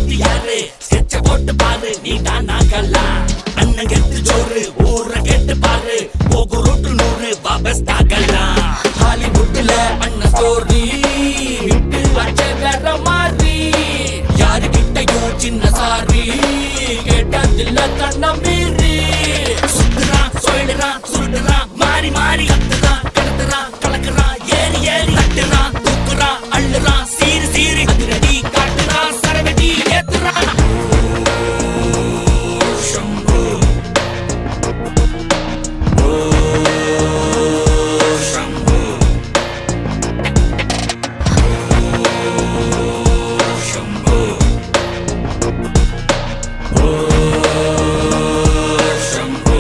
வாத்தியாரு ஸ்கெட்ச போட்டு பாரு நீ தான் நாக்கல்லா அண்ணன் கெட்டு ஜோறு ஊர கெட்டு பாரு போகு ரூட்டு நூறு வா பெஸ்ட் ஆகலாம் ஹாலிவுட்ல அண்ணன் ஸ்டோரி விட்டு வச்ச வேற மாதிரி யாரு கிட்டயும் சின்ன சாரி கேட்டதில்ல கண்ண மீறி சுத்துறான் சொல்லுறான் சுருட்டுறான் மாறி மாறி கத்துறான் கடத்துறான் கலக்குறான் ஏறி ஏறி தட்டுறான் தூக்குறான் அள்ளுறான் சீரி சீரி அதிரடி காட்டுறான் சரவெடி ஏத்துறான் சம்பு ஓ சம்பு சம்பு ஓ சம்பு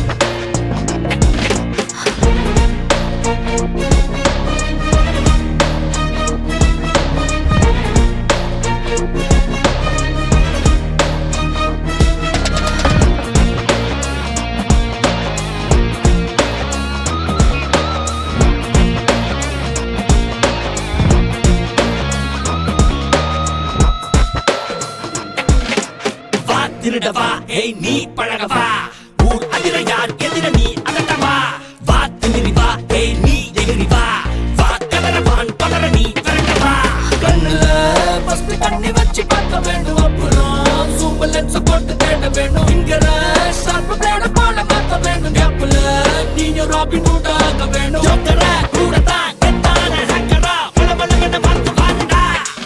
வா திருடவா ஏய் நீ பழகவா ஊர் அதிர யார் எதிர நீ அகட்டவா வா திமிரி வா ஏய் நீ எகிரி வா வா கதறவான் பதற நீ விரட்டவா கண்ணுல ஃபர்ஸ்ட் கண்ணி வச்சு பார்க்க வேண்டும் அப்புறம் சூப்பர் லென்ஸ் போட்டு தேட வேண்டும் இங்கற ஷார்ப் பிளேட போல மாத்த வேண்டும் கேப்ல நீங்க ராபின் ஹுட் ஆக வேண்டும் ஜோக்கர கூட தான் கெத்தான ஹேக்கரா பல பல மாத்து வாருடா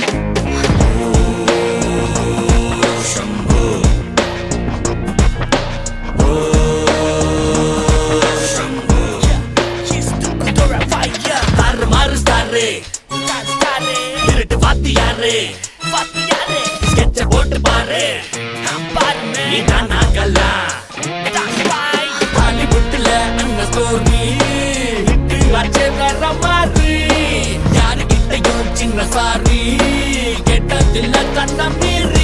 சம்பு சம்பு மாறு மாறு ஸ்டாரு இருட்டு வாத்தியாரு ஸ்கெட்ச போட்டு பாரு நீ தான் நாக்கல்லா ஹாலிவுட்ல அண்ணன் ஸ்டோரி விட்டு வச்சே வேற மாதிரி யாரு கிட்டயும் சின்ன சாரி கேட்டதில்ல கண்ண மீறி